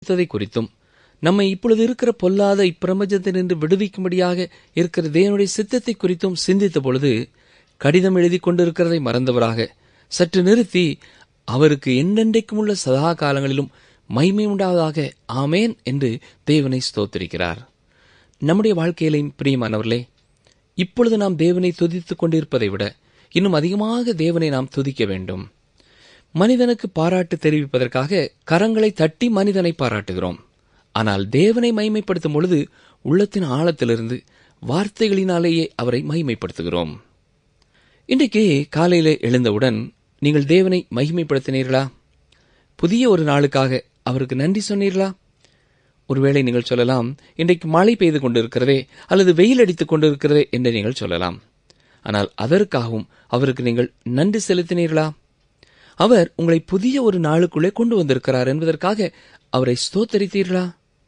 கொடுத்ததை குறித்தும் நம்மை இப்பொழுது இருக்கிற பொல்லாத இப்பிரபஞ்சத்தினின்று விடுவிக்கும்படியாக இருக்கிற தேவனுடைய சித்தத்தை குறித்தும் சிந்தித்த பொழுது கடிதம் எழுதி கொண்டிருக்கிறதை மறந்தவராக சற்று நிறுத்தி அவருக்கு என்றென்றைக்கும் உள்ள சதா காலங்களிலும் மைமை உண்டாவதாக ஆமேன் என்று தேவனை ஸ்தோத்திரிக்கிறார் நம்முடைய வாழ்க்கையிலையும் பிரியமானவர்களே இப்பொழுது நாம் தேவனை துதித்துக் கொண்டிருப்பதை விட இன்னும் அதிகமாக தேவனை நாம் துதிக்க வேண்டும் மனிதனுக்கு பாராட்டு தெரிவிப்பதற்காக கரங்களை தட்டி மனிதனை பாராட்டுகிறோம் ஆனால் தேவனை மைமைப்படுத்தும் பொழுது உள்ளத்தின் ஆழத்திலிருந்து வார்த்தைகளினாலேயே அவரை மைமைப்படுத்துகிறோம் இன்றைக்கு காலையிலே எழுந்தவுடன் நீங்கள் தேவனை மகிமைப்படுத்தினீர்களா புதிய ஒரு நாளுக்காக அவருக்கு நன்றி சொன்னீர்களா ஒருவேளை நீங்கள் சொல்லலாம் இன்றைக்கு மழை பெய்து கொண்டிருக்கிறதே அல்லது வெயில் அடித்துக் கொண்டிருக்கிறதே என்று நீங்கள் சொல்லலாம் ஆனால் அதற்காகவும் அவருக்கு நீங்கள் நன்றி செலுத்தினீர்களா அவர் உங்களை புதிய ஒரு நாளுக்குள்ளே கொண்டு வந்திருக்கிறார் என்பதற்காக அவரை ஸ்தோத்தரித்தீர்களா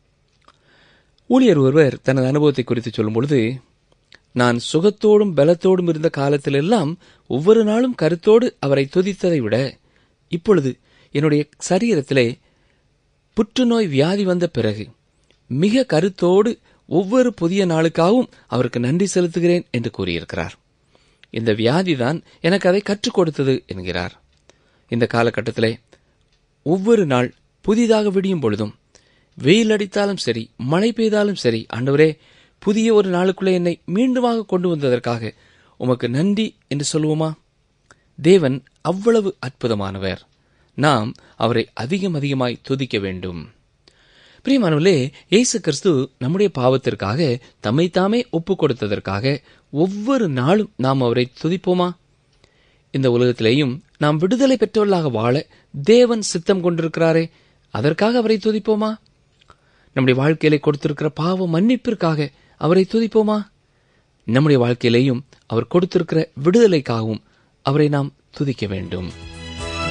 ஊழியர் ஒருவர் தனது அனுபவத்தை குறித்து சொல்லும் பொழுது நான் சுகத்தோடும் பலத்தோடும் இருந்த காலத்திலெல்லாம் ஒவ்வொரு நாளும் கருத்தோடு அவரை துதித்ததை விட இப்பொழுது என்னுடைய சரீரத்திலே புற்றுநோய் வியாதி வந்த பிறகு மிக கருத்தோடு ஒவ்வொரு புதிய நாளுக்காகவும் அவருக்கு நன்றி செலுத்துகிறேன் என்று கூறியிருக்கிறார் இந்த வியாதிதான் எனக்கு அதை கற்றுக் கொடுத்தது என்கிறார் இந்த காலகட்டத்திலே ஒவ்வொரு நாள் புதிதாக விடியும் பொழுதும் வெயில் அடித்தாலும் சரி மழை பெய்தாலும் சரி ஆண்டவரே புதிய ஒரு நாளுக்குள்ளே என்னை மீண்டுமாக கொண்டு வந்ததற்காக உமக்கு நன்றி என்று சொல்லுவோமா தேவன் அவ்வளவு அற்புதமானவர் நாம் அவரை அதிகம் அதிகமாய் துதிக்க வேண்டும் பிரியமானவர்களே இயேசு கிறிஸ்து நம்முடைய பாவத்திற்காக தம்மை தாமே ஒப்பு கொடுத்ததற்காக ஒவ்வொரு நாளும் நாம் அவரை துதிப்போமா இந்த உலகத்திலேயும் நாம் விடுதலை பெற்றவர்களாக வாழ தேவன் சித்தம் கொண்டிருக்கிறாரே அதற்காக அவரை துதிப்போமா நம்முடைய வாழ்க்கையிலே கொடுத்திருக்கிற பாவ மன்னிப்பிற்காக அவரை துதிப்போமா நம்முடைய வாழ்க்கையிலேயும் அவர் கொடுத்திருக்கிற விடுதலைக்காகவும் அவரை நாம் துதிக்க வேண்டும்